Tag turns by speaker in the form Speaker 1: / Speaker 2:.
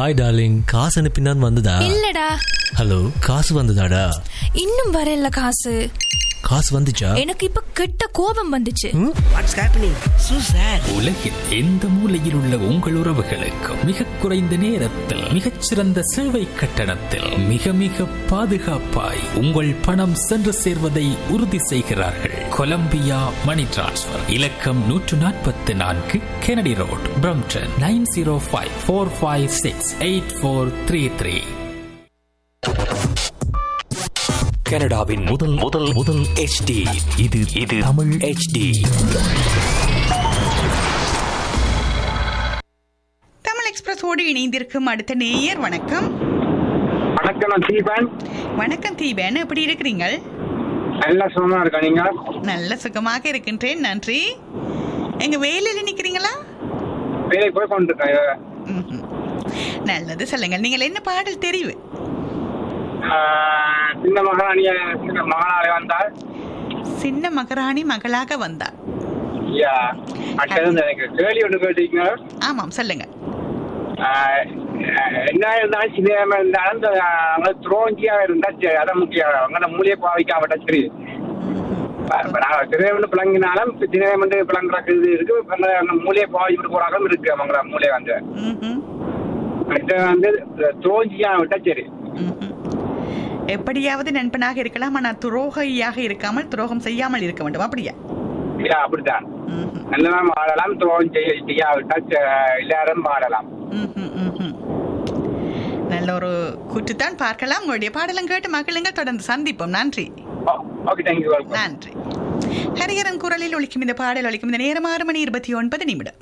Speaker 1: Hi darling காசு அனுப்பினான் வந்ததா
Speaker 2: இல்லடா
Speaker 1: ஹலோ காசு வந்ததாடா
Speaker 2: இன்னும் வரல காசு
Speaker 1: காசு வந்துச்சா
Speaker 2: எனக்கு இப்ப கெட்ட கோபம் வந்துச்சு
Speaker 3: வாட்ஸ் ஹேப்பனிங் சூ சார்
Speaker 4: உலகில் எந்த மூலையில் உள்ள உங்கள் உறவுகளுக்கு மிக குறைந்த நேரத்தில் மிகச்சிறந்த சேவை கட்டணத்தில் மிக மிக பாதுகாப்பாய் உங்கள் பணம் சென்று சேர்வதை உறுதி செய்கிறார்கள் கொலம்பியா மணி டிரான்ஸ்ஃபர் இலக்கம் நூற்று நாற்பத்தி நான்கு Kennedy road Brampton nine zero five four five six eight four three three கனடாவின் முதல் முதல் முதல் HD இது இது தமிழ் HD
Speaker 5: தமிழ் எக்ஸ்பிரஸோடு இணைந்திருக்கும் அடுத்த நேயர் வணக்கம்
Speaker 6: வணக்கம் நான் தீபன்
Speaker 5: வணக்கம் தீபன் எப்படி இருக்கிறீங்கள்
Speaker 6: நல்ல சுகமா இருக்கா நீங்க
Speaker 5: நல்ல சுகமாக இருக்கின்றேன் நன்றி எங்க வேலையில நிக்கிறீங்களா
Speaker 6: வேலைக்கு போய் கொண்டிருக்கேன்
Speaker 5: ம்ஹும். நல்லது சொல்லுங்கள் நீங்கள் என்ன பாடல் தெரிவு
Speaker 6: ஆஹ், சின்ன மகாராணிய சின்ன மகாராணி வந்தால்
Speaker 5: சின்ன மகராணி மகளாக வந்தார்
Speaker 6: ஐயா அடுத்தது இந்த எனக்கு கேள்வி ஒன்று கேட்டீங்க
Speaker 5: ஆமாம் சொல்லுங்க
Speaker 6: ஆஹ், என்ன இருந்தாலும் சினிமா இருந்தாலும் இந்த அவங்க துரோங்கியா இருந்தா சரி, அதான் முக்கியம் அவங்க மூலியை பாவிக்காமட்டா சரி இப்ப நாங்க திரையமண்டு பிளங்கினாலும் திரையமண்டு பிளங்குறக்கு இது இருக்கு இப்ப அந்த அந்த மூலையை பாவிக்கிட்டு போறாங்களும் இருக்கு அவங்கள மூலையை வந்து
Speaker 5: ம்ஹும்.
Speaker 6: அடுத்து வந்து துரோங்கியா விட்டா சரி
Speaker 5: ம்ஹும். எப்படியாவது நண்பனாக இருக்கலாம் ஆனால் துரோகியாக இருக்காமல் துரோகம் செய்யாமல் இருக்க வேண்டும் அப்படியா
Speaker 6: ஐயா அப்படித்தான்
Speaker 5: ம்ஹும்.
Speaker 6: நல்லதான் வாழலாம் துரோகம் செய்ய செய்யாவிட்டா ச- எல்லாரும் வாழலாம்
Speaker 5: ம்ஹும், ம்ஹும். நல்ல ஒரு கூற்றுத்தான் பார்க்கலாம் உங்களுடைய பாடலும் கேட்டு மகிழுங்கள் தொடர்ந்து சந்திப்போம் நன்றி
Speaker 6: ஓகே தேங்க்யூ வெல்கம்
Speaker 5: நன்றி ஹரிஹரன் குரலில் ஒழிக்கும் இந்த பாடல் ஒழிக்கும் இந்த நேரம் ஆறு மணி இருபத்தி ஒன்பது நிமிடம்